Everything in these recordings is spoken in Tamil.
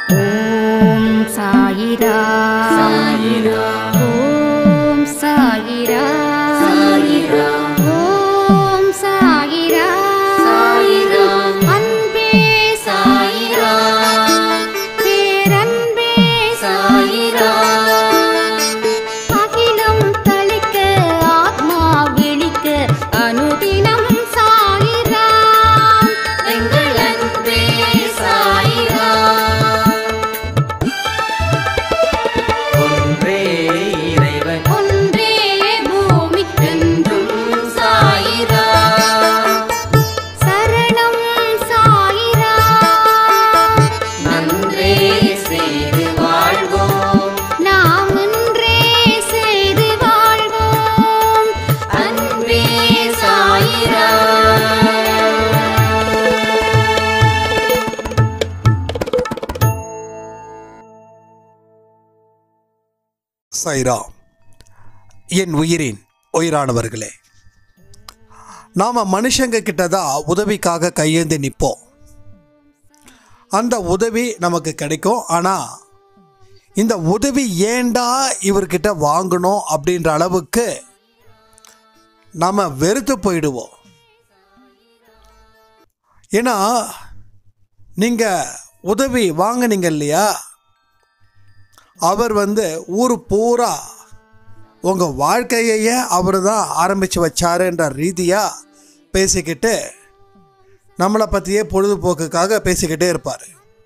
ஓம் சாயிரா சாயிரா ஓம் சாயிரா சாயிரா ஓம் சாயிரா சாயிரா அன்பே சாயிரா பேரன்பே சாயிரா அகிலம் தளிக்க ஆத்மா விழிக்க அனுதினம் சாயிரா எங்கள் அன்பே சாயிரா ஒன்றே இறைவன் ஒன்றே பூமிக்கென்றும் என்றும் சாயிரா சரணம் சாயிரா நன்றே செய்து வாழ்வோம் நாம் ஒன்றே செய்து வாழ்வோம் அன்பே சாயிரா சைரா என் உயிரின் உயிரானவர்களே நாம் மனுஷங்க கிட்ட தான் உதவிக்காக கையேந்தி நிற்போம் அந்த உதவி நமக்கு கிடைக்கும் ஆனால் இந்த உதவி ஏண்டா இவர்கிட்ட வாங்கணும் அப்படின்ற அளவுக்கு நாம் வெறுத்து போயிடுவோம் ஏன்னா நீங்கள் உதவி வாங்குனீங்க இல்லையா அவர் வந்து ஊர் பூரா உங்கள் வாழ்க்கையையே அவர் தான் ஆரம்பித்து வச்சாருன்ற ரீதியாக பேசிக்கிட்டு நம்மளை பற்றியே பொழுதுபோக்குக்காக பேசிக்கிட்டே இருப்பார்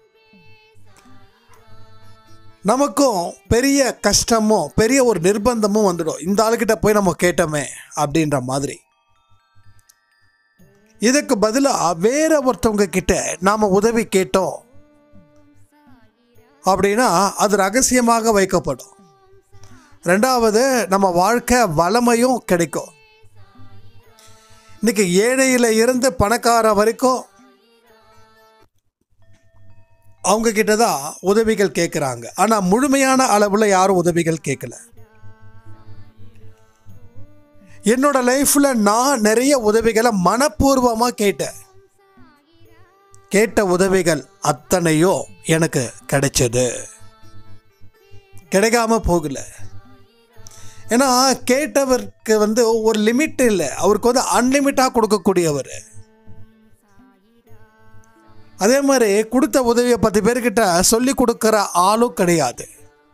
நமக்கும் பெரிய கஷ்டமும் பெரிய ஒரு நிர்பந்தமும் வந்துடும் இந்த ஆளுக்கிட்ட போய் நம்ம கேட்டோமே அப்படின்ற மாதிரி இதுக்கு பதிலாக வேற ஒருத்தவங்க கிட்ட நாம் உதவி கேட்டோம் அப்படின்னா அது ரகசியமாக வைக்கப்படும் ரெண்டாவது நம்ம வாழ்க்கை வளமையும் கிடைக்கும் இன்னைக்கு ஏழையில் இருந்து பணக்கார வரைக்கும் அவங்க கிட்ட தான் உதவிகள் கேட்குறாங்க ஆனால் முழுமையான அளவில் யாரும் உதவிகள் கேட்கல என்னோட லைஃப்பில் நான் நிறைய உதவிகளை மனப்பூர்வமாக கேட்டேன் கேட்ட உதவிகள் அத்தனையோ எனக்கு கிடைச்சது கிடைக்காம போகல ஏன்னா கேட்டவருக்கு வந்து ஒரு லிமிட் இல்லை அவருக்கு வந்து அன்லிமிட்டாக கொடுக்கக்கூடியவர் அதே மாதிரி கொடுத்த உதவியை பத்து பேர்கிட்ட சொல்லி கொடுக்குற ஆளும் கிடையாது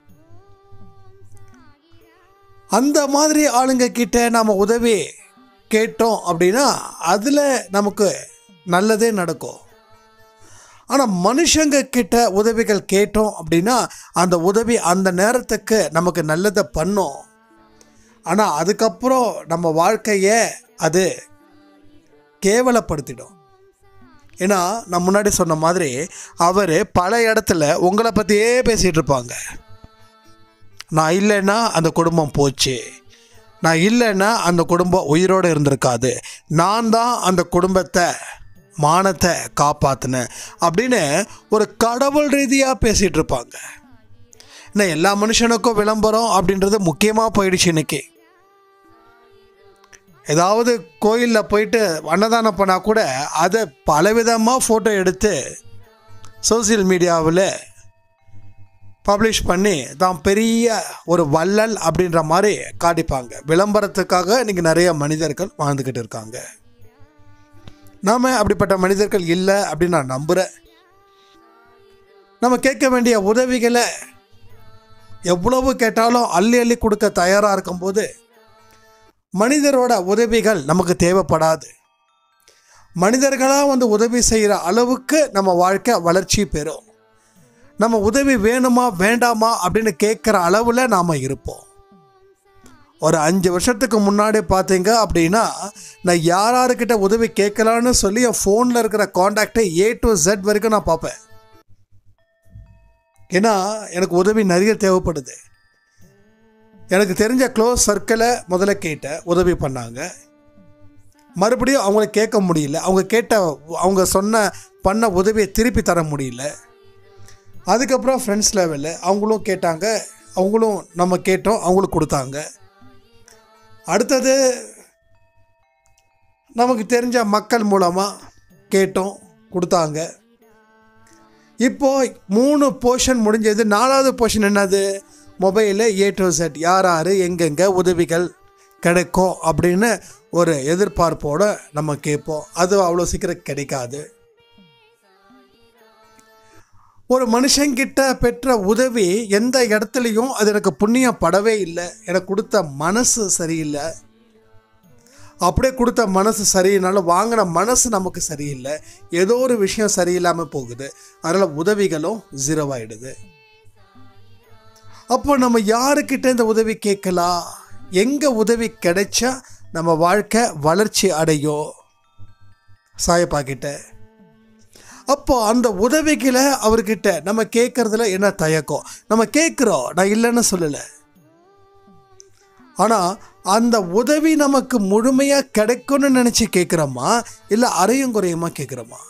அந்த மாதிரி ஆளுங்க கிட்ட நாம் உதவி கேட்டோம் அப்படின்னா அதில் நமக்கு நல்லதே நடக்கும் ஆனால் மனுஷங்க கிட்ட உதவிகள் கேட்டோம் அப்படின்னா அந்த உதவி அந்த நேரத்துக்கு நமக்கு நல்லதை பண்ணும் ஆனால் அதுக்கப்புறம் நம்ம வாழ்க்கையை அது கேவலப்படுத்திடும் ஏன்னா நான் முன்னாடி சொன்ன மாதிரி அவர் பல இடத்துல உங்களை பற்றியே பேசிகிட்டு இருப்பாங்க நான் இல்லைன்னா அந்த குடும்பம் போச்சு நான் இல்லைன்னா அந்த குடும்பம் உயிரோடு இருந்திருக்காது நான் தான் அந்த குடும்பத்தை மானத்தை காப்பாற்றினேன் அப்படின்னு ஒரு கடவுள் ரீதியாக பேசிகிட்டு இருப்பாங்க ஏன்னா எல்லா மனுஷனுக்கும் விளம்பரம் அப்படின்றது முக்கியமாக போயிடுச்சு இன்னைக்கு ஏதாவது கோயிலில் போயிட்டு அன்னதானம் பண்ணால் கூட அதை பலவிதமாக ஃபோட்டோ எடுத்து சோசியல் மீடியாவில் பப்ளிஷ் பண்ணி தான் பெரிய ஒரு வள்ளல் அப்படின்ற மாதிரி காட்டிப்பாங்க விளம்பரத்துக்காக இன்றைக்கி நிறைய மனிதர்கள் வாழ்ந்துக்கிட்டு இருக்காங்க நாம் அப்படிப்பட்ட மனிதர்கள் இல்லை அப்படின்னு நான் நம்புகிறேன் நம்ம கேட்க வேண்டிய உதவிகளை எவ்வளவு கேட்டாலும் அள்ளி அள்ளி கொடுக்க தயாராக இருக்கும்போது மனிதரோட உதவிகள் நமக்கு தேவைப்படாது மனிதர்களாக வந்து உதவி செய்கிற அளவுக்கு நம்ம வாழ்க்கை வளர்ச்சி பெறும் நம்ம உதவி வேணுமா வேண்டாமா அப்படின்னு கேட்குற அளவில் நாம் இருப்போம் ஒரு அஞ்சு வருஷத்துக்கு முன்னாடி பார்த்தீங்க அப்படின்னா நான் யார் யாருக்கிட்ட உதவி கேட்கலான்னு சொல்லி என் ஃபோனில் இருக்கிற காண்டாக்டை ஏ டு Z வரைக்கும் நான் பார்ப்பேன் ஏன்னா எனக்கு உதவி நிறைய தேவைப்படுது எனக்கு தெரிஞ்ச க்ளோஸ் சர்க்கிளை முதல்ல கேட்டேன் உதவி பண்ணாங்க மறுபடியும் அவங்கள கேட்க முடியல அவங்க கேட்ட அவங்க சொன்ன பண்ண உதவியை திருப்பி தர முடியல அதுக்கப்புறம் ஃப்ரெண்ட்ஸ் லெவலில் அவங்களும் கேட்டாங்க அவங்களும் நம்ம கேட்டோம் அவங்களும் கொடுத்தாங்க அடுத்தது நமக்கு தெரிஞ்ச மக்கள் மூலமாக கேட்டோம் கொடுத்தாங்க இப்போ மூணு போர்ஷன் முடிஞ்சது நாலாவது போர்ஷன் என்னது மொபைலில் ஏ டு செட் யார் யார் எங்கெங்கே உதவிகள் கிடைக்கும் அப்படின்னு ஒரு எதிர்பார்ப்போடு நம்ம கேட்போம் அது அவ்வளோ சீக்கிரம் கிடைக்காது ஒரு மனுஷங்கிட்ட பெற்ற உதவி எந்த இடத்துலையும் அது எனக்கு புண்ணியம் படவே இல்லை எனக்கு கொடுத்த மனசு சரியில்லை அப்படியே கொடுத்த மனசு சரியினாலும் வாங்கின மனசு நமக்கு சரியில்லை ஏதோ ஒரு விஷயம் சரியில்லாமல் போகுது அதனால் உதவிகளும் ஜீரோ ஆயிடுது அப்போ நம்ம யாருக்கிட்ட இந்த உதவி கேட்கலாம் எங்கே உதவி கிடைச்சா நம்ம வாழ்க்கை வளர்ச்சி அடையும் சாயப்பா கிட்ட அப்போ அந்த உதவிகளை அவர்கிட்ட நம்ம கேட்கறதுல என்ன தயக்கம் நம்ம கேட்குறோம் நான் இல்லைன்னு சொல்லலை ஆனால் அந்த உதவி நமக்கு முழுமையாக கிடைக்கும்னு நினச்சி கேட்குறோமா இல்லை அரையும் குறையுமா கேட்குறோமா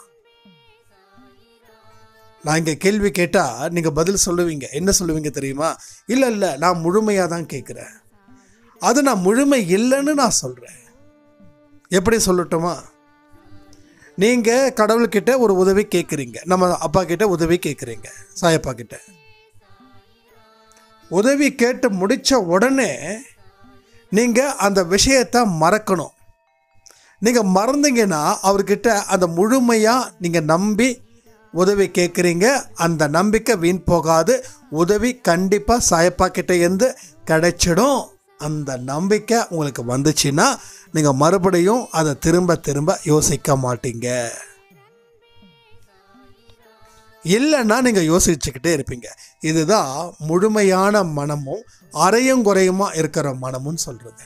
நான் இங்கே கேள்வி கேட்டால் நீங்கள் பதில் சொல்லுவீங்க என்ன சொல்லுவீங்க தெரியுமா இல்லை இல்லை நான் முழுமையாக தான் கேட்குறேன் அது நான் முழுமை இல்லைன்னு நான் சொல்கிறேன் எப்படி சொல்லட்டுமா நீங்கள் கடவுள்கிட்ட ஒரு உதவி கேட்குறீங்க நம்ம அப்பா கிட்ட உதவி கேட்குறீங்க சாயப்பா கிட்ட உதவி கேட்டு முடித்த உடனே நீங்கள் அந்த விஷயத்தை மறக்கணும் நீங்கள் மறந்தீங்கன்னா அவர்கிட்ட அந்த முழுமையாக நீங்கள் நம்பி உதவி கேட்குறீங்க அந்த நம்பிக்கை வீண் போகாது உதவி கண்டிப்பாக சாயப்பா கிட்ட இருந்து கிடைச்சிடும் அந்த நம்பிக்கை உங்களுக்கு வந்துச்சுன்னா நீங்கள் மறுபடியும் அதை திரும்ப திரும்ப யோசிக்க மாட்டீங்க இல்லைன்னா நீங்கள் யோசிச்சுக்கிட்டே இருப்பீங்க இதுதான் முழுமையான மனமும் அரையும் குறையுமா இருக்கிற மனமும் சொல்றது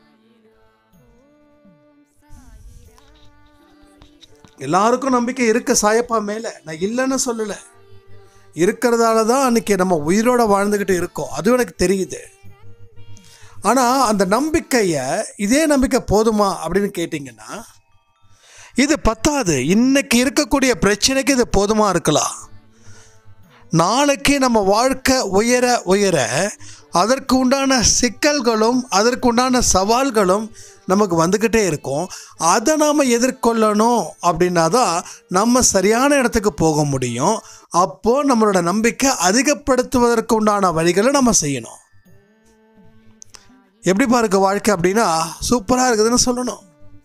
எல்லாருக்கும் நம்பிக்கை இருக்கு சாயப்பா மேலே நான் இல்லைன்னு சொல்லலை இருக்கிறதால தான் அன்னைக்கு நம்ம உயிரோட வாழ்ந்துக்கிட்டு இருக்கோம் அதுவும் எனக்கு தெரியுது ஆனால் அந்த நம்பிக்கையை இதே நம்பிக்கை போதுமா அப்படின்னு கேட்டிங்கன்னா இது பத்தாது இன்னைக்கு இருக்கக்கூடிய பிரச்சனைக்கு இது போதுமா இருக்கலாம் நாளைக்கு நம்ம வாழ்க்கை உயர உயர அதற்கு உண்டான சிக்கல்களும் அதற்கு உண்டான சவால்களும் நமக்கு வந்துக்கிட்டே இருக்கும் அதை நாம் எதிர்கொள்ளணும் அப்படின்னா தான் நம்ம சரியான இடத்துக்கு போக முடியும் அப்போது நம்மளோட நம்பிக்கை அதிகப்படுத்துவதற்கு உண்டான வழிகளை நம்ம செய்யணும் எப்படிப்பா இருக்கு வாழ்க்கை அப்படின்னா சூப்பராக இருக்குதுன்னு சொல்லணும்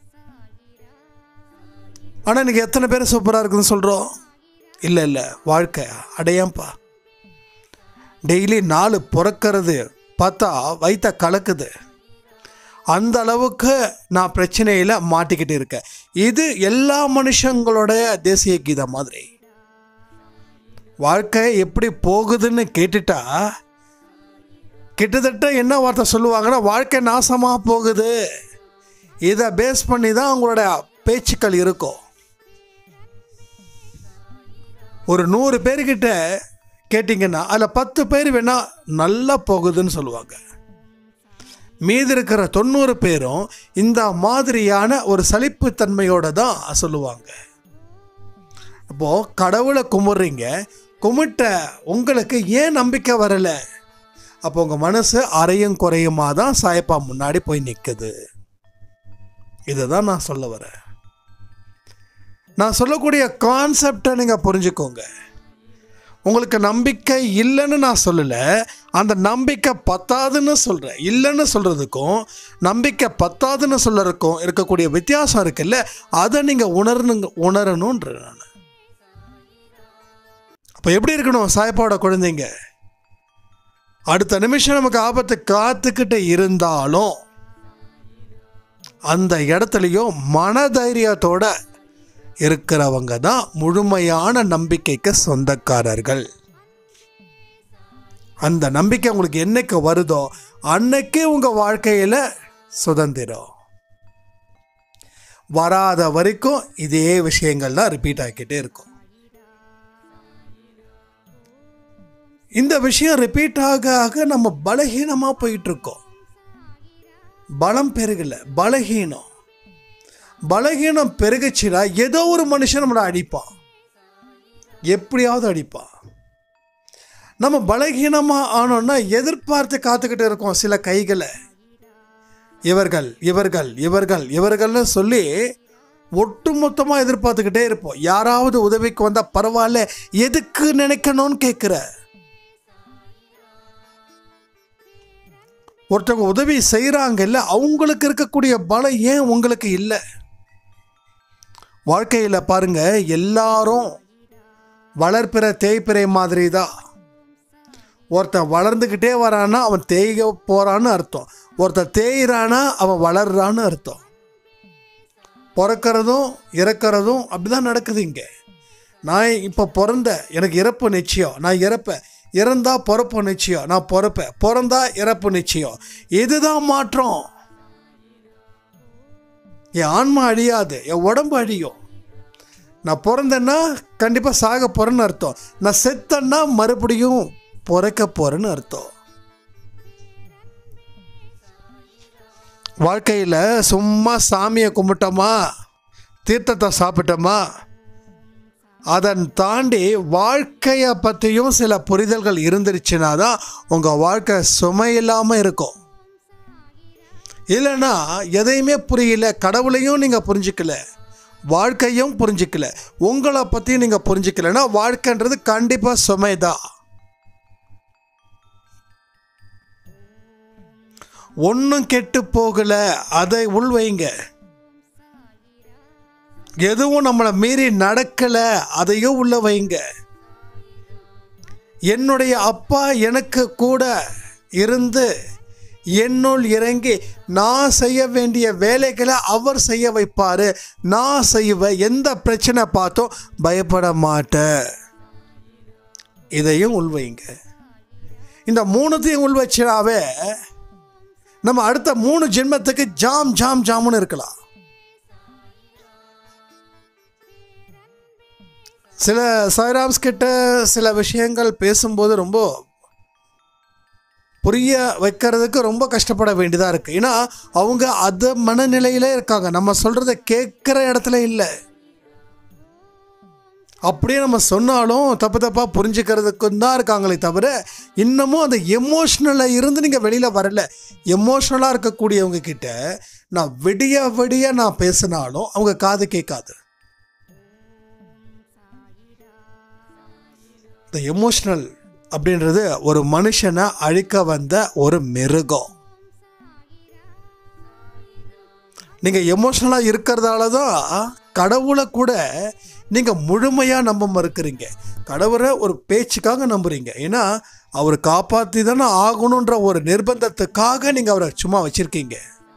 ஆனால் இன்னைக்கு எத்தனை பேர் சூப்பராக இருக்குதுன்னு சொல்கிறோம் இல்லை இல்லை வாழ்க்கை அடையாம்பா டெய்லி நாலு பிறக்கிறது பார்த்தா வயிற்ற கலக்குது அந்த அளவுக்கு நான் பிரச்சனையில் மாட்டிக்கிட்டு இருக்கேன் இது எல்லா மனுஷங்களோட தேசிய கீதம் மாதிரி வாழ்க்கை எப்படி போகுதுன்னு கேட்டுட்டா கிட்டத்தட்ட என்ன வார்த்தை சொல்லுவாங்கன்னா வாழ்க்கை நாசமாக போகுது இதை பேஸ் பண்ணி தான் அவங்களோட பேச்சுக்கள் இருக்கும் ஒரு நூறு பேர்கிட்ட கேட்டிங்கன்னா அதில் பத்து பேர் வேணால் நல்லா போகுதுன்னு சொல்லுவாங்க மீதி இருக்கிற தொண்ணூறு பேரும் இந்த மாதிரியான ஒரு சலிப்புத்தன்மையோட தான் சொல்லுவாங்க அப்போது கடவுளை கும்பிட்றீங்க கும்பிட்ட உங்களுக்கு ஏன் நம்பிக்கை வரலை அப்போ உங்கள் மனசு அறையும் குறையுமா தான் சாயப்பா முன்னாடி போய் நிற்குது இதை தான் நான் சொல்ல வரேன் நான் சொல்லக்கூடிய கான்செப்டை நீங்கள் புரிஞ்சுக்கோங்க உங்களுக்கு நம்பிக்கை இல்லைன்னு நான் சொல்லலை அந்த நம்பிக்கை பத்தாதுன்னு சொல்கிறேன் இல்லைன்னு சொல்கிறதுக்கும் நம்பிக்கை பத்தாதுன்னு சொல்கிறதுக்கும் இருக்கக்கூடிய வித்தியாசம் இருக்குல்ல அதை நீங்கள் உணரணுங்க உணரணுன்ற நான் அப்போ எப்படி இருக்கணும் சாயப்பாவோட குழந்தைங்க அடுத்த நிமிஷம் நமக்கு ஆபத்து காத்துக்கிட்டு இருந்தாலும் அந்த இடத்துலையும் மனதைரியத்தோட இருக்கிறவங்க தான் முழுமையான நம்பிக்கைக்கு சொந்தக்காரர்கள் அந்த நம்பிக்கை உங்களுக்கு என்னைக்கு வருதோ அன்னைக்கே உங்கள் வாழ்க்கையில் சுதந்திரம் வராத வரைக்கும் இதே விஷயங்கள் தான் ரிப்பீட் ஆகிக்கிட்டே இருக்கும் இந்த விஷயம் ரிப்பீட் ஆக ஆக நம்ம பலகீனமாக போயிட்டு இருக்கோம் பலம் பெருகல பலகீனம் பலகீனம் பெருகுச்சுன்னா ஏதோ ஒரு மனுஷன் நம்மளை அடிப்பான் எப்படியாவது அடிப்பான் நம்ம பலகீனமாக ஆனோம்னா எதிர்பார்த்து காத்துக்கிட்டு இருக்கோம் சில கைகளை இவர்கள் இவர்கள் இவர்கள் இவர்கள்னு சொல்லி ஒட்டுமொத்தமாக எதிர்பார்த்துக்கிட்டே இருப்போம் யாராவது உதவிக்கு வந்தால் பரவாயில்ல எதுக்கு நினைக்கணும்னு கேட்குற ஒருத்தவங்க உதவி செய்கிறாங்கல்ல அவங்களுக்கு இருக்கக்கூடிய பலம் ஏன் உங்களுக்கு இல்லை வாழ்க்கையில் பாருங்க எல்லாரும் வளர்ப்பிற தேய்ப்பிறை மாதிரி தான் ஒருத்தன் வளர்ந்துக்கிட்டே வரான்னா அவன் தேய்க போகிறான்னு அர்த்தம் ஒருத்தன் தேய்கிறானா அவன் வளர்றான்னு அர்த்தம் பிறக்கிறதும் இறக்கிறதும் அப்படிதான் நடக்குது இங்கே நான் இப்போ பிறந்த எனக்கு இறப்பு நிச்சயம் நான் இறப்பேன் இறந்தா பிறப்பு நிச்சயம் நான் பிறப்பேன் பிறந்தா இறப்பு நிச்சயம் இதுதான் மாற்றம் என் ஆன்மா அழியாது என் உடம்பு அழியும் நான் பிறந்தேன்னா கண்டிப்பாக சாக போகிறேன்னு அர்த்தம் நான் செத்தேன்னா மறுபடியும் பிறக்க போகிறேன்னு அர்த்தம் வாழ்க்கையில் சும்மா சாமியை கும்பிட்டோமா தீர்த்தத்தை சாப்பிட்டோமா அதன் தாண்டி வாழ்க்கையை பற்றியும் சில புரிதல்கள் இருந்துருச்சுன்னா தான் உங்கள் வாழ்க்கை சுமையில்லாமல் இருக்கும் இல்லைன்னா எதையுமே புரியல கடவுளையும் நீங்கள் புரிஞ்சிக்கல வாழ்க்கையும் புரிஞ்சிக்கல உங்களை பற்றியும் நீங்கள் புரிஞ்சிக்கலன்னா வாழ்க்கைன்றது கண்டிப்பாக சுமை தான் ஒன்றும் கெட்டு போகல அதை உள்வைங்க எதுவும் நம்மளை மீறி நடக்கல அதையும் உள்ள வைங்க என்னுடைய அப்பா எனக்கு கூட இருந்து என்னுள் இறங்கி நான் செய்ய வேண்டிய வேலைகளை அவர் செய்ய வைப்பாரு நான் செய்வேன் எந்த பிரச்சனை பார்த்தோம் பயப்பட மாட்டேன் இதையும் உள்வைங்க இந்த மூணுத்தையும் உள் வச்சிடாவே நம்ம அடுத்த மூணு ஜென்மத்துக்கு ஜாம் ஜாம் ஜாம்னு இருக்கலாம் சில சாய்ராம்ஸ் கிட்ட சில விஷயங்கள் பேசும்போது ரொம்ப புரிய வைக்கிறதுக்கு ரொம்ப கஷ்டப்பட வேண்டியதாக இருக்குது ஏன்னா அவங்க அது மனநிலையிலே இருக்காங்க நம்ம சொல்கிறத கேட்குற இடத்துல இல்லை அப்படியே நம்ம சொன்னாலும் தப்பு தப்பாக புரிஞ்சுக்கிறதுக்கும் தான் இருக்காங்களே தவிர இன்னமும் அந்த எமோஷ்னலில் இருந்து நீங்கள் வெளியில் வரல எமோஷ்னலாக இருக்கக்கூடியவங்க கிட்ட நான் விடிய விடிய நான் பேசினாலும் அவங்க காது கேட்காது இந்த எமோஷ்னல் அப்படின்றது ஒரு மனுஷனை அழிக்க வந்த ஒரு மிருகம் நீங்கள் எமோஷ்னலாக இருக்கிறதால தான் கடவுளை கூட நீங்கள் முழுமையாக நம்ப மறுக்கிறீங்க கடவுளை ஒரு பேச்சுக்காக நம்புறீங்க ஏன்னா அவர் காப்பாற்றி தானே ஆகணுன்ற ஒரு நிர்பந்தத்துக்காக நீங்கள் அவரை சும்மா வச்சுருக்கீங்க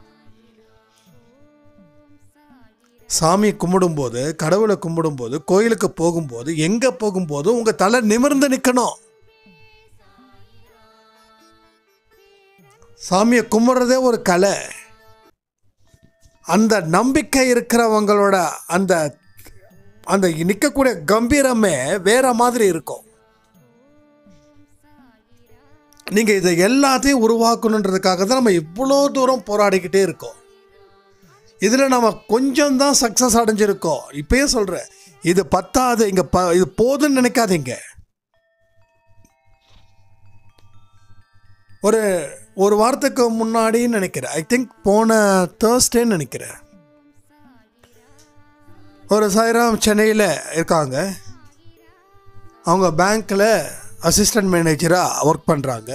சாமி கும்பிடும்போது கடவுளை கும்பிடும்போது கோயிலுக்கு போகும்போது எங்கே போகும்போது உங்கள் தலை நிமிர்ந்து நிற்கணும் சாமியை கும்பிட்றதே ஒரு கலை அந்த நம்பிக்கை இருக்கிறவங்களோட அந்த அந்த நிற்கக்கூடிய கம்பீரமே வேற மாதிரி இருக்கும் நீங்கள் இதை எல்லாத்தையும் உருவாக்கணுன்றதுக்காக தான் நம்ம இவ்வளோ தூரம் போராடிக்கிட்டே இருக்கோம் இதில் நம்ம கொஞ்சம் தான் சக்ஸஸ் அடைஞ்சிருக்கோம் இப்பயே சொல்கிறேன் இது பத்தாது இங்கே ப இது போதும்னு நினைக்காதீங்க ஒரு ஒரு வாரத்துக்கு முன்னாடின்னு நினைக்கிறேன் ஐ திங்க் போன தேர்ஸ்டேன்னு நினைக்கிறேன் ஒரு சாய்ராம் சென்னையில் இருக்காங்க அவங்க பேங்க்கில் அசிஸ்டன்ட் மேனேஜராக ஒர்க் பண்ணுறாங்க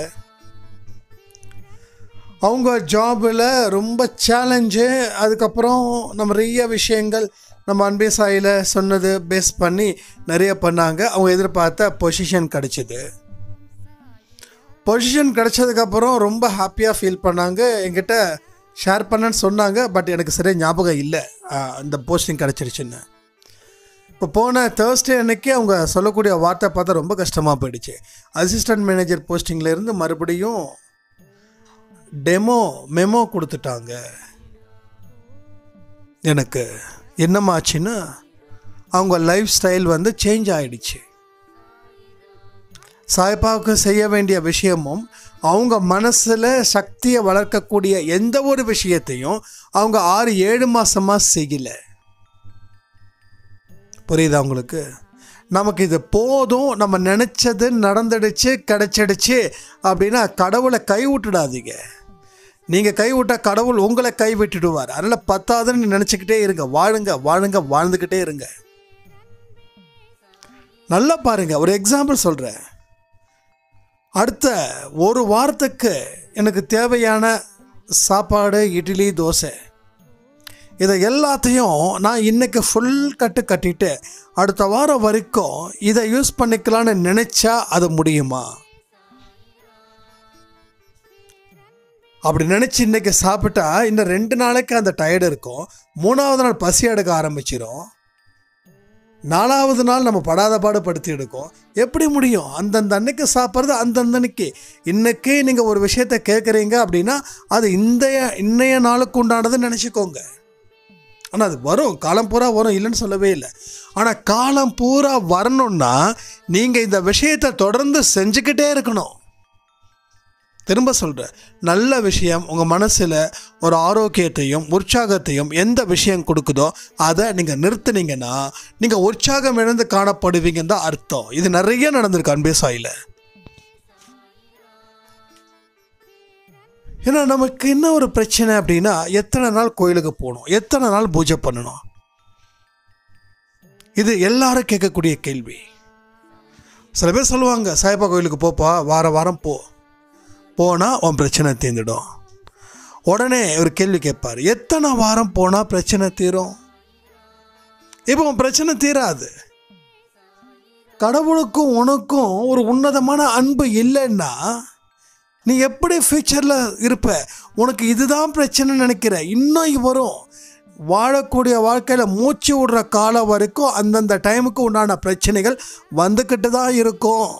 அவங்க ஜாபில் ரொம்ப சேலஞ்சு அதுக்கப்புறம் நம்ம நிறைய விஷயங்கள் நம்ம அன்பே சாயில் சொன்னது பேஸ் பண்ணி நிறைய பண்ணாங்க அவங்க எதிர்பார்த்த பொசிஷன் கிடச்சிது பொசிஷன் கிடச்சதுக்கப்புறம் ரொம்ப ஹாப்பியாக ஃபீல் பண்ணாங்க என்கிட்ட ஷேர் பண்ணேன்னு சொன்னாங்க பட் எனக்கு சரியாக ஞாபகம் இல்லை ஆஹ், அந்த போஸ்டிங் கிடச்சிருச்சுன்னு இப்போ போன தேர்ஸ்டே அன்னைக்கு அவங்க சொல்லக்கூடிய வார்த்தை பார்த்தா ரொம்ப கஷ்டமாக போயிடுச்சு அசிஸ்டன்ட் மேனேஜர் போஸ்டிங்கில் இருந்து மறுபடியும் டெமோ மெமோ கொடுத்துட்டாங்க எனக்கு என்னமாச்சுன்னா அவங்க லைஃப் ஸ்டைல் வந்து சேஞ்ச் ஆயிடுச்சு சாய்பாவுக்கு செய்ய வேண்டிய விஷயமும் அவங்க மனசில் சக்தியை வளர்க்கக்கூடிய எந்த ஒரு விஷயத்தையும் அவங்க ஆறு ஏழு மாசமாக செய்யலை புரியுதா உங்களுக்கு நமக்கு இது போதும் நம்ம நினச்சது நடந்துடுச்சு கிடைச்சிடுச்சு அப்படின்னா கடவுளை கை விட்டுடாதீங்க நீங்கள் கைவிட்டா கடவுள் உங்களை கைவிட்டுடுவார் அதனால் பத்தாதுன்னு நினச்சிக்கிட்டே இருங்க வாழுங்க வாழுங்க வாழ்ந்துக்கிட்டே இருங்க நல்லா பாருங்க ஒரு எக்ஸாம்பிள் சொல்கிறேன் அடுத்த ஒரு வாரத்துக்கு எனக்கு தேவையான சாப்பாடு இட்லி தோசை இதை எல்லாத்தையும் நான் இன்னைக்கு ஃபுல் கட்டு கட்டிட்டு அடுத்த வாரம் வரைக்கும் இதை யூஸ் பண்ணிக்கலான்னு நினச்சா அது முடியுமா அப்படி நினச்சி இன்னைக்கு சாப்பிட்டா இன்னும் ரெண்டு நாளைக்கு அந்த டயர்டு இருக்கும் மூணாவது நாள் பசி எடுக்க ஆரம்பிச்சிடும் நாலாவது நாள் நம்ம படாத பாடு படுத்தி எடுக்கும் எப்படி முடியும் அந்தந்த அன்னைக்கு சாப்பிட்றது அந்தந்த அன்னைக்கு இன்னைக்கே நீங்கள் ஒரு விஷயத்த கேட்குறீங்க அப்படின்னா அது இந்தைய இன்னைய நாளுக்கு உண்டானதுன்னு நினச்சிக்கோங்க ஆனால் அது வரும் காலம் பூரா வரும் இல்லைன்னு சொல்லவே இல்லை ஆனால் காலம் பூரா வரணும்னா நீங்கள் இந்த விஷயத்தை தொடர்ந்து செஞ்சுக்கிட்டே இருக்கணும் திரும்ப சொல்கிறேன் நல்ல விஷயம் உங்கள் மனசில் ஒரு ஆரோக்கியத்தையும் உற்சாகத்தையும் எந்த விஷயம் கொடுக்குதோ அதை நீங்கள் நிறுத்துனீங்கன்னா நீங்கள் உற்சாகம் இழந்து காணப்படுவீங்கன்னு தான் அர்த்தம் இது நிறைய நடந்திருக்கு அன்பே சாயில் ஏன்னா நமக்கு என்ன ஒரு பிரச்சனை அப்படின்னா எத்தனை நாள் கோயிலுக்கு போகணும் எத்தனை நாள் பூஜை பண்ணணும் இது எல்லாரும் கேட்கக்கூடிய கேள்வி சில பேர் சொல்லுவாங்க சாய்பா கோயிலுக்கு போப்பா வார வாரம் போ போனால் உன் பிரச்சனை தீர்ந்துடும் உடனே ஒரு கேள்வி கேட்பார் எத்தனை வாரம் போனால் பிரச்சனை தீரும் இப்போ உன் பிரச்சனை தீராது கடவுளுக்கும் உனக்கும் ஒரு உன்னதமான அன்பு இல்லைன்னா நீ எப்படி ஃப்யூச்சரில் இருப்ப உனக்கு இதுதான் பிரச்சனை நினைக்கிற இன்னும் வரும் வாழக்கூடிய வாழ்க்கையில் மூச்சு விடுற காலம் வரைக்கும் அந்தந்த டைமுக்கு உண்டான பிரச்சனைகள் வந்துக்கிட்டு தான் இருக்கும்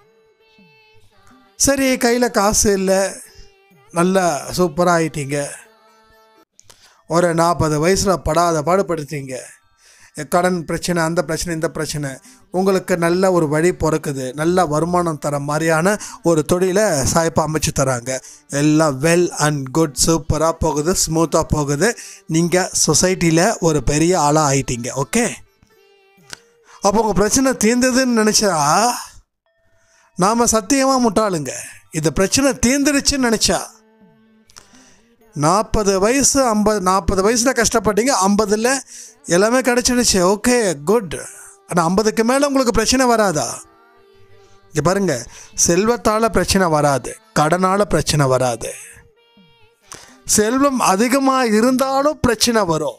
சரி கையில் காசு இல்லை நல்லா சூப்பராக ஆயிட்டீங்க ஒரு நாற்பது வயசில் படாத பாடுபடுத்தீங்க கடன் பிரச்சனை அந்த பிரச்சனை இந்த பிரச்சனை உங்களுக்கு நல்ல ஒரு வழி பிறக்குது நல்ல வருமானம் தர மாதிரியான ஒரு தொழிலை சாய்ப்பா அமைச்சு தராங்க எல்லாம் வெல் அண்ட் குட் சூப்பராக போகுது ஸ்மூத்தாக போகுது நீங்கள் சொசைட்டியில் ஒரு பெரிய ஆளாக ஆயிட்டீங்க ஓகே அப்போ உங்கள் பிரச்சனை தீர்ந்ததுன்னு நினச்சா நாம் சத்தியமாக முட்டாளுங்க இந்த பிரச்சனை தீர்ந்துருச்சுன்னு நினச்சா நாற்பது வயசு ஐம்பது நாற்பது வயசில் கஷ்டப்பட்டீங்க ஐம்பதில் எல்லாமே கிடச்சிடுச்சு ஓகே குட் ஆனால் ஐம்பதுக்கு மேலே உங்களுக்கு பிரச்சனை வராதா இங்கே பாருங்க செல்வத்தால் பிரச்சனை வராது கடனால் பிரச்சனை வராது செல்வம் அதிகமாக இருந்தாலும் பிரச்சனை வரும்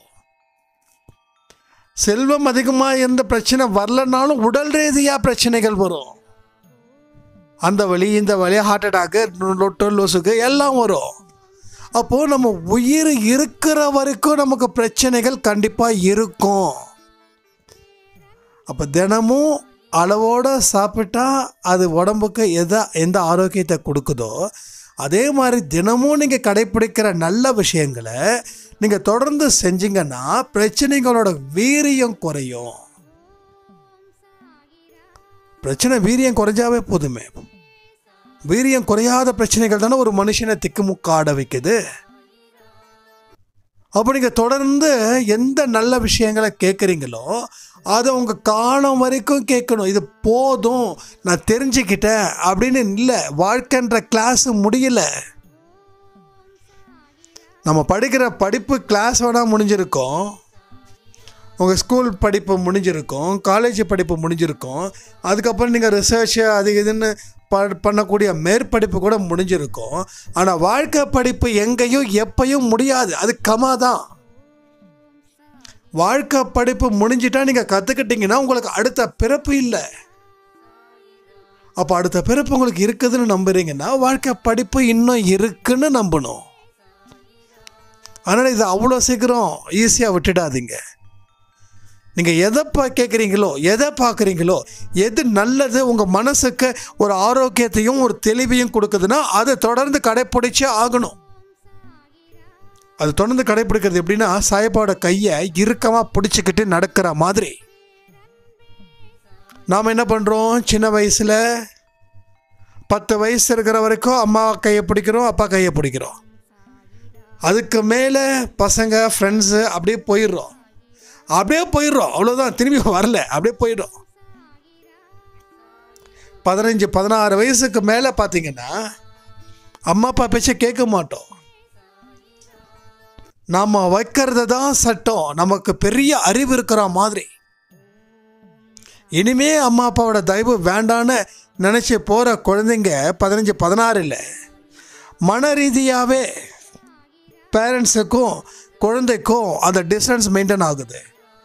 செல்வம் அதிகமாக இருந்த பிரச்சனை வரலனாலும் உடல் ரீதியாக பிரச்சனைகள் வரும் அந்த வலி இந்த வலி ஹார்ட் அட்டாக்கு லொட்டு லூசுக்கு எல்லாம் வரும் அப்போது நம்ம உயிர் இருக்கிற வரைக்கும் நமக்கு பிரச்சனைகள் கண்டிப்பாக இருக்கும் அப்போ தினமும் அளவோடு சாப்பிட்டா அது உடம்புக்கு எதை எந்த ஆரோக்கியத்தை கொடுக்குதோ அதே மாதிரி தினமும் நீங்கள் கடைப்பிடிக்கிற நல்ல விஷயங்களை நீங்கள் தொடர்ந்து செஞ்சீங்கன்னா பிரச்சனைகளோட வீரியம் குறையும் பிரச்சனை வீரியம் குறைஞ்சாவே போதுமே வீரியம் குறையாத பிரச்சனைகள் தானே ஒரு மனுஷனை திக்குமுக்காட வைக்குது அப்போ நீங்கள் தொடர்ந்து எந்த நல்ல விஷயங்களை கேட்குறீங்களோ அதை உங்கள் காலம் வரைக்கும் கேட்கணும் இது போதும் நான் தெரிஞ்சுக்கிட்டேன் அப்படின்னு இல்லை வாழ்க்கைன்ற கிளாஸ் முடியல நம்ம படிக்கிற படிப்பு கிளாஸ் வேணால் முடிஞ்சிருக்கோம் உங்கள் ஸ்கூல் படிப்பு முடிஞ்சிருக்கும் காலேஜ் படிப்பு முடிஞ்சிருக்கும் அதுக்கப்புறம் நீங்கள் ரிசர்ச் அது இதுன்னு ப பண்ணக்கூடிய மேற்படிப்பு கூட முடிஞ்சிருக்கும் ஆனால் வாழ்க்கை படிப்பு எங்கேயும் எப்பயும் முடியாது அது கமா தான் வாழ்க்கை படிப்பு முடிஞ்சிட்டா நீங்கள் கற்றுக்கிட்டீங்கன்னா உங்களுக்கு அடுத்த பிறப்பு இல்லை அப்போ அடுத்த பிறப்பு உங்களுக்கு இருக்குதுன்னு நம்புறீங்கன்னா வாழ்க்கை படிப்பு இன்னும் இருக்குன்னு நம்பணும் அதனால் இதை அவ்வளோ சீக்கிரம் ஈஸியாக விட்டுடாதீங்க நீங்கள் எதை பா கேட்குறீங்களோ எதை பார்க்குறீங்களோ எது நல்லது உங்கள் மனசுக்கு ஒரு ஆரோக்கியத்தையும் ஒரு தெளிவையும் கொடுக்குதுன்னா அதை தொடர்ந்து கடைப்பிடிச்சே ஆகணும் அது தொடர்ந்து கடைப்பிடிக்கிறது எப்படின்னா சாயப்பாவோட கையை இறுக்கமாக பிடிச்சிக்கிட்டு நடக்கிற மாதிரி நாம் என்ன பண்ணுறோம் சின்ன வயசில் பத்து வயசு இருக்கிற வரைக்கும் அம்மா கையை பிடிக்கிறோம் அப்பா கையை பிடிக்கிறோம் அதுக்கு மேலே பசங்க ஃப்ரெண்ட்ஸு அப்படியே போயிடுறோம் அப்படியே போயிடுறோம் அவ்வளோதான் திரும்பி வரல அப்படியே போயிடும் பதினஞ்சு பதினாறு வயசுக்கு மேலே பார்த்தீங்கன்னா அம்மா அப்பா பேச்சை கேட்க மாட்டோம் நாம் வைக்கிறது தான் சட்டம் நமக்கு பெரிய அறிவு இருக்கிற மாதிரி இனிமே அம்மா அப்பாவோட தயவு வேண்டான்னு நினச்சி போகிற குழந்தைங்க பதினஞ்சு பதினாறு இல்லை மன ரீதியாகவே பேரண்ட்ஸுக்கும் குழந்தைக்கும் அந்த டிஸ்டன்ஸ் மெயின்டைன் ஆகுது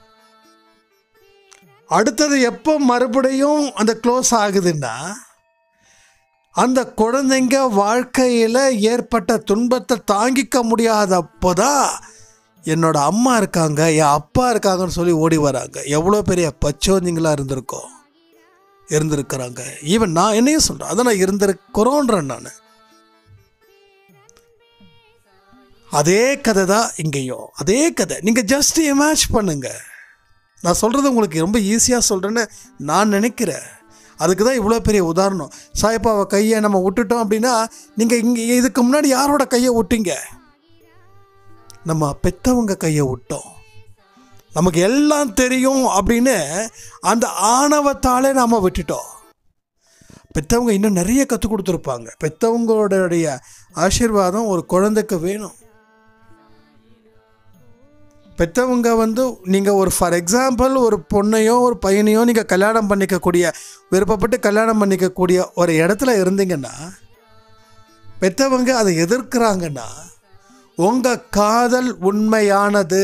அடுத்தது எப்போ மறுபடியும் அந்த க்ளோஸ் ஆகுதுன்னா அந்த குழந்தைங்க வாழ்க்கையில் ஏற்பட்ட துன்பத்தை தாங்கிக்க முடியாதப்போ தான் என்னோட அம்மா இருக்காங்க என் அப்பா இருக்காங்கன்னு சொல்லி ஓடி வராங்க எவ்வளோ பெரிய பச்சோந்திங்களாக இருந்திருக்கோம் இருந்திருக்கிறாங்க ஈவன் நான் என்னையும் சொல்கிறேன் அதை நான் இருந்திருக்கிறோன்றேன் நான் அதே கதை தான் இங்கேயும் அதே கதை நீங்கள் ஜஸ்ட் இமேஜ் பண்ணுங்க நான் சொல்கிறது உங்களுக்கு ரொம்ப ஈஸியாக சொல்கிறேன்னு நான் நினைக்கிறேன் அதுக்கு தான் இவ்வளோ பெரிய உதாரணம் சாயப்பாவை கையை நம்ம விட்டுட்டோம் அப்படின்னா நீங்கள் இங்கே இதுக்கு முன்னாடி யாரோட கையை விட்டீங்க நம்ம பெத்தவங்க கையை விட்டோம் நமக்கு எல்லாம் தெரியும் அப்படின்னு அந்த ஆணவத்தாலே நாம் விட்டுட்டோம் பெத்தவங்க இன்னும் நிறைய கற்றுக் கொடுத்துருப்பாங்க பெத்தவங்களுடைய ஆசீர்வாதம் ஒரு குழந்தைக்கு வேணும் பெற்றவங்க வந்து நீங்கள் ஒரு ஃபார் எக்ஸாம்பிள் ஒரு பொண்ணையோ ஒரு பையனையோ நீங்கள் கல்யாணம் பண்ணிக்கக்கூடிய விருப்பப்பட்டு கல்யாணம் பண்ணிக்கக்கூடிய ஒரு இடத்துல இருந்தீங்கன்னா பெற்றவங்க அதை எதிர்க்கிறாங்கன்னா உங்கள் காதல் உண்மையானது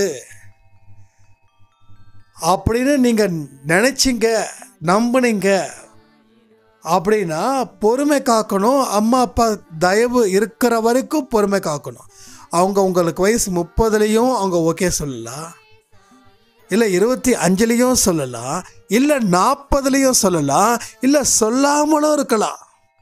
அப்படின்னு நீங்கள் நினச்சிங்க நம்புனீங்க அப்படின்னா பொறுமை காக்கணும் அம்மா அப்பா தயவு இருக்கிற வரைக்கும் பொறுமை காக்கணும் அவங்க உங்களுக்கு வயசு முப்பதுலேயும் அவங்க ஓகே சொல்லலாம் இல்லை இருபத்தி அஞ்சுலேயும் சொல்லலாம் இல்லை நாற்பதுலேயும் சொல்லலாம் இல்லை சொல்லாமலும் இருக்கலாம்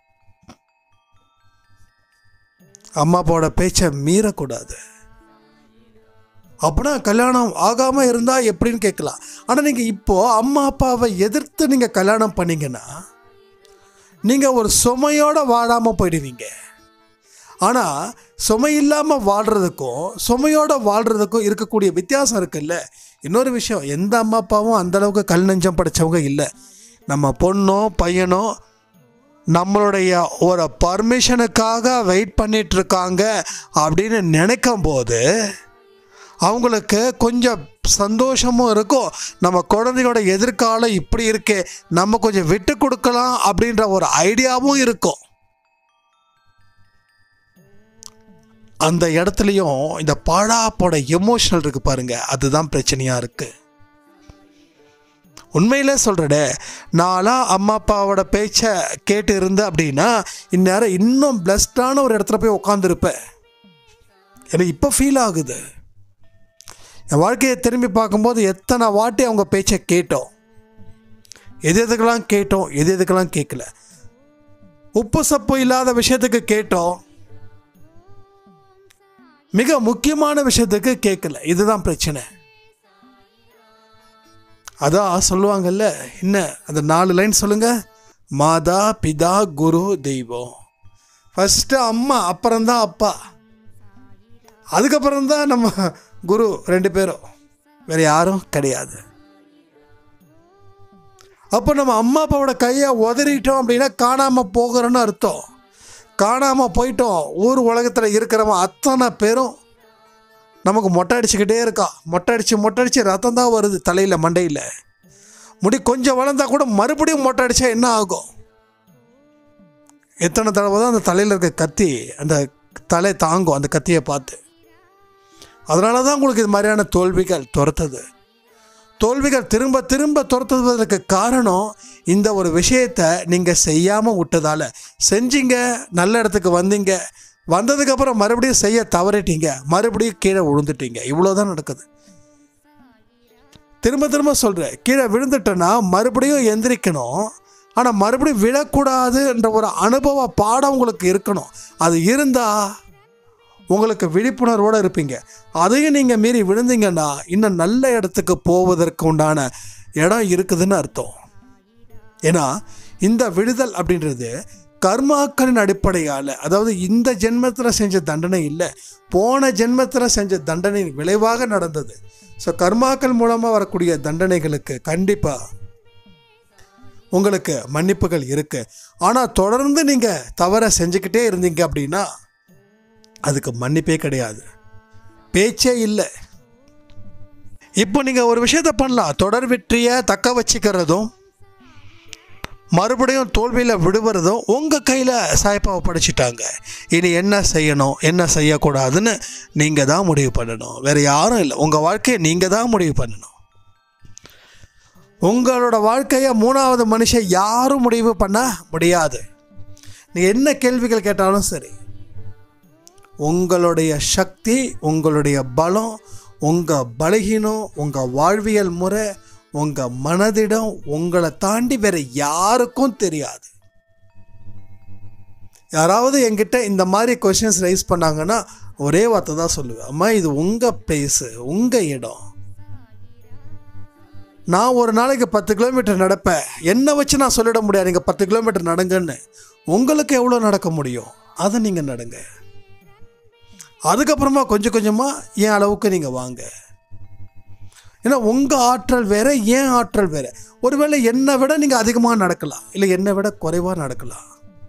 அம்மா அப்பாவோட பேச்சை மீறக்கூடாது அப்படின்னா கல்யாணம் ஆகாமல் இருந்தால் எப்படின்னு கேட்கலாம் ஆனால் நீங்கள் இப்போது அம்மா அப்பாவை எதிர்த்து நீங்கள் கல்யாணம் பண்ணீங்கன்னா நீங்கள் ஒரு சுமையோடு வாழாமல் போயிடுவீங்க ஆனால் சுமை இல்லாமல் வாழ்கிறதுக்கும் சுமையோடு வாழ்கிறதுக்கும் இருக்கக்கூடிய வித்தியாசம் இருக்குல்ல இன்னொரு விஷயம் எந்த அம்மா அப்பாவும் அந்தளவுக்கு கல் நெஞ்சம் படைச்சவங்க இல்லை நம்ம பொண்ணோ பையனோ நம்மளுடைய ஒரு பர்மிஷனுக்காக வெயிட் பண்ணிட்டு இருக்காங்க அப்படின்னு நினைக்கும் போது அவங்களுக்கு கொஞ்சம் சந்தோஷமும் இருக்கும் நம்ம குழந்தையோட எதிர்காலம் இப்படி இருக்கே நம்ம கொஞ்சம் விட்டு கொடுக்கலாம் அப்படின்ற ஒரு ஐடியாவும் இருக்கும் அந்த இடத்துலையும் இந்த பாழாப்போட எமோஷனல் இருக்கு பாருங்க அதுதான் பிரச்சனையா இருக்கு உண்மையில சொல்கிறேன் நான்லாம் அம்மா அப்பாவோட பேச்சை கேட்டு இருந்தேன் அப்படின்னா இந்நேரம் இன்னும் பிளஸ்டான ஒரு இடத்துல போய் உட்காந்துருப்பேன் எனக்கு இப்போ ஃபீல் ஆகுது என் வாழ்க்கையை திரும்பி பார்க்கும்போது எத்தனை வாட்டி அவங்க பேச்சை கேட்டோம் எது எதுக்கெல்லாம் கேட்டோம் எது எதுக்கெல்லாம் கேட்கல உப்பு சப்பு இல்லாத விஷயத்துக்கு கேட்டோம் மிக முக்கியமான விஷயத்துக்கு கேட்கல இதுதான் பிரச்சனை அதான் சொல்லுவாங்கல்ல என்ன அந்த நாலு லைன் சொல்லுங்க மாதா பிதா குரு தெய்வம் ஃபஸ்ட்டு அம்மா அப்புறம்தான் அப்பா அதுக்கப்புறம் தான் நம்ம குரு ரெண்டு பேரும் வேற யாரும் கிடையாது அப்போ நம்ம அம்மா அப்பாவோட கையை உதறிட்டோம் அப்படின்னா காணாமல் போகிறோன்னு அர்த்தம் காணாமல் போயிட்டோம் ஊர் உலகத்தில் இருக்கிறவன் அத்தனை பேரும் நமக்கு மொட்டை அடிச்சுக்கிட்டே இருக்கா மொட்டை அடித்து மொட்டை அடித்து ரத்தம் தான் வருது தலையில் மண்டையில் முடி கொஞ்சம் வளர்ந்தா கூட மறுபடியும் மொட்டை அடித்தா என்ன ஆகும் எத்தனை தடவை தான் அந்த தலையில் இருக்க கத்தி அந்த தலை தாங்கும் அந்த கத்தியை பார்த்து அதனால தான் உங்களுக்கு இது மாதிரியான தோல்விகள் துரத்துது தோல்விகள் திரும்ப திரும்ப துரத்துவதற்கு காரணம் இந்த ஒரு விஷயத்தை நீங்கள் செய்யாமல் விட்டதால செஞ்சீங்க நல்ல இடத்துக்கு வந்தீங்க வந்ததுக்கப்புறம் மறுபடியும் செய்ய தவறிட்டீங்க மறுபடியும் கீழே விழுந்துட்டீங்க இவ்வளோதான் நடக்குது திரும்ப திரும்ப சொல்கிறேன் கீழே விழுந்துட்டேன்னா மறுபடியும் எந்திரிக்கணும் ஆனால் மறுபடியும் விழக்கூடாதுன்ற ஒரு அனுபவ பாடம் உங்களுக்கு இருக்கணும் அது இருந்தால் உங்களுக்கு விழிப்புணர்வோடு இருப்பீங்க அதையும் நீங்கள் மீறி விழுந்தீங்கன்னா இன்னும் நல்ல இடத்துக்கு போவதற்கு உண்டான இடம் இருக்குதுன்னு அர்த்தம் ஏன்னா இந்த விடுதல் அப்படின்றது கர்மாக்களின் அடிப்படையால் அதாவது இந்த ஜென்மத்தில் செஞ்ச தண்டனை இல்லை போன ஜென்மத்தில் செஞ்ச தண்டனை விளைவாக நடந்தது ஸோ கர்மாக்கள் மூலமாக வரக்கூடிய தண்டனைகளுக்கு கண்டிப்பாக உங்களுக்கு மன்னிப்புகள் இருக்கு ஆனால் தொடர்ந்து நீங்கள் தவறை செஞ்சுக்கிட்டே இருந்தீங்க அப்படின்னா அதுக்கு மன்னிப்பே கிடையாது பேச்சே இல்லை இப்போ நீங்கள் ஒரு விஷயத்த பண்ணலாம் தொடர் வெற்றியை தக்க வச்சுக்கிறதும் மறுபடியும் தோல்வியில் விடுபடுறதும் உங்கள் கையில் சாய்ப்பாவை படிச்சிட்டாங்க இனி என்ன செய்யணும் என்ன செய்யக்கூடாதுன்னு நீங்கள் தான் முடிவு பண்ணணும் வேறு யாரும் இல்லை உங்கள் வாழ்க்கையை நீங்கள் தான் முடிவு பண்ணணும் உங்களோட வாழ்க்கையை மூணாவது மனுஷன் யாரும் முடிவு பண்ண முடியாது நீங்கள் என்ன கேள்விகள் கேட்டாலும் சரி உங்களுடைய சக்தி உங்களுடைய பலம் உங்கள் பலகீனம் உங்கள் வாழ்வியல் முறை உங்கள் மனதிடம் உங்களை தாண்டி வேற யாருக்கும் தெரியாது யாராவது என்கிட்ட இந்த மாதிரி கொஷின்ஸ் ரைஸ் பண்ணாங்கன்னா ஒரே வார்த்தை தான் சொல்லுவேன் அம்மா இது உங்கள் பிளேஸு உங்கள் இடம் நான் ஒரு நாளைக்கு பத்து கிலோமீட்டர் நடப்பேன் என்னை வச்சு நான் சொல்லிட முடியாது நீங்கள் பத்து கிலோமீட்டர் நடங்கன்னு உங்களுக்கு எவ்வளோ நடக்க முடியும் அதை நீங்கள் நடங்க அதுக்கப்புறமா கொஞ்சம் கொஞ்சமாக என் அளவுக்கு நீங்கள் வாங்க ஏன்னா உங்கள் ஆற்றல் வேற ஏன் ஆற்றல் வேற ஒருவேளை என்னை விட நீங்கள் அதிகமாக நடக்கலாம் இல்லை என்னை விட குறைவாக நடக்கலாம்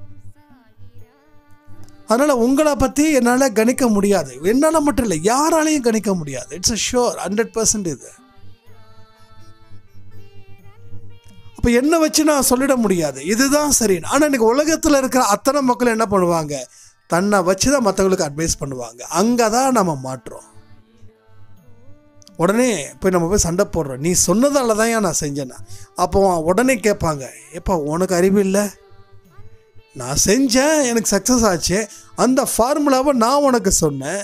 அதனால் உங்களை பற்றி என்னால் கணிக்க முடியாது என்னால் மட்டும் இல்லை யாராலையும் கணிக்க முடியாது it's a sure hundred percent இது அப்போ என்ன வச்சு நான் சொல்லிட முடியாது இதுதான் சரி ஆனால் இன்னைக்கு உலகத்தில் இருக்கிற அத்தனை மக்கள் என்ன பண்ணுவாங்க தன்னை வச்சு தான் மற்றவங்களுக்கு அட்வைஸ் பண்ணுவாங்க அங்கே தான் நம்ம மாற்றோம் உடனே போய் நம்ம போய் சண்டை போடுறோம் நீ சொன்னதால தான் நான் செஞ்சேன்னா அப்போ உடனே கேட்பாங்க எப்பா உனக்கு அறிவு இல்லை நான் செஞ்சேன் எனக்கு சக்ஸஸ் ஆச்சு அந்த ஃபார்முலாவை நான் உனக்கு சொன்னேன்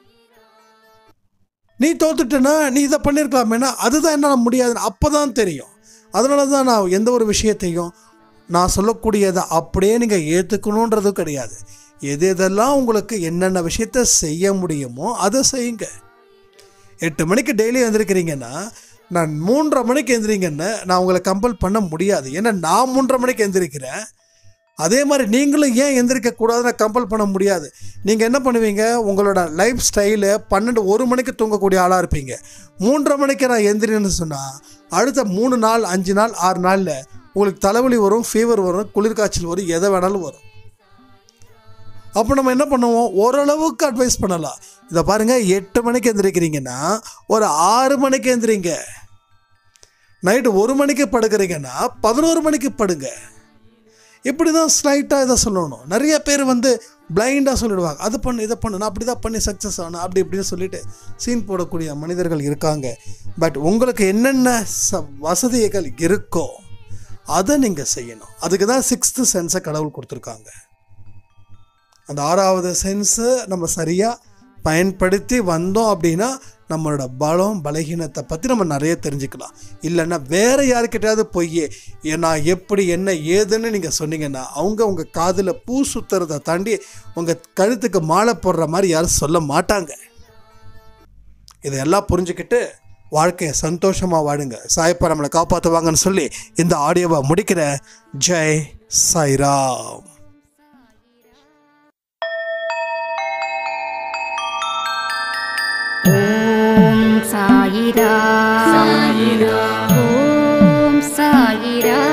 நீ தோத்துட்டேன்னா நீ இதை பண்ணியிருக்கலாமேனா அதுதான் என்னால் முடியாதுன்னு அப்போ தான் தெரியும் அதனால தான் நான் எந்த ஒரு விஷயத்தையும் நான் சொல்லக்கூடியதை அப்படியே நீங்கள் ஏற்றுக்கணுன்றதும் கிடையாது எது எதெல்லாம் உங்களுக்கு என்னென்ன விஷயத்த செய்ய முடியுமோ அதை செய்யுங்க எட்டு மணிக்கு டெய்லி எழுந்திருக்கிறீங்கன்னா நான் மூன்றரை மணிக்கு எழுந்திரிங்கன்னு நான் உங்களை கம்பல் பண்ண முடியாது ஏன்னா நான் மூன்றரை மணிக்கு எழுந்திருக்கிறேன் அதே மாதிரி நீங்களும் ஏன் எந்திரிக்க கூடாதுன்னு கம்பல் பண்ண முடியாது நீங்கள் என்ன பண்ணுவீங்க உங்களோட லைஃப் ஸ்டைலு பன்னெண்டு ஒரு மணிக்கு தூங்கக்கூடிய ஆளாக இருப்பீங்க மூன்றரை மணிக்கு நான் எந்திரின்னு சொன்னால் அடுத்த மூணு நாள் அஞ்சு நாள் ஆறு நாளில் உங்களுக்கு தலைவலி வரும் ஃபீவர் வரும் குளிர்காய்ச்சல் வரும் எதை வேணாலும் வரும் அப்போ நம்ம என்ன பண்ணுவோம் ஓரளவுக்கு அட்வைஸ் பண்ணலாம் இதை பாருங்கள் எட்டு மணிக்கு எந்திரிக்கிறீங்கன்னா ஒரு ஆறு மணிக்கு எந்திரிங்க நைட்டு ஒரு மணிக்கு படுக்கிறீங்கன்னா பதினோரு மணிக்கு படுங்க இப்படி தான் ஸ்லைட்டாக இதை சொல்லணும் நிறைய பேர் வந்து பிளைண்டாக சொல்லிடுவாங்க அது பண்ணு இதை பண்ணு நான் அப்படி தான் பண்ணி சக்ஸஸ் ஆனேன் அப்படி இப்படின்னு சொல்லிட்டு சீன் போடக்கூடிய மனிதர்கள் இருக்காங்க பட் உங்களுக்கு என்னென்ன ச வசதிகள் இருக்கோ அதை நீங்கள் செய்யணும் அதுக்கு தான் சிக்ஸ்த்து சென்ஸை கடவுள் கொடுத்துருக்காங்க அந்த ஆறாவது சென்ஸை நம்ம சரியாக பயன்படுத்தி வந்தோம் அப்படின்னா நம்மளோட பலம் பலகீனத்தை பற்றி நம்ம நிறைய தெரிஞ்சுக்கலாம் இல்லைன்னா வேறு யாருக்கிட்டையாவது போய் நான் எப்படி என்ன ஏதுன்னு நீங்கள் சொன்னீங்கன்னா அவங்க உங்கள் காதில் பூ சுத்துறதை தாண்டி உங்கள் கழுத்துக்கு மாலை போடுற மாதிரி யாரும் சொல்ல மாட்டாங்க இதையெல்லாம் புரிஞ்சுக்கிட்டு வாழ்க்கையை சந்தோஷமாக வாழுங்க சாயப்பா நம்மளை காப்பாற்றுவாங்கன்னு சொல்லி இந்த ஆடியோவை முடிக்கிறேன் ஜெய் சாய்ராம் ஓம் சாயிரா சாயிரா ஓம் சாயிரா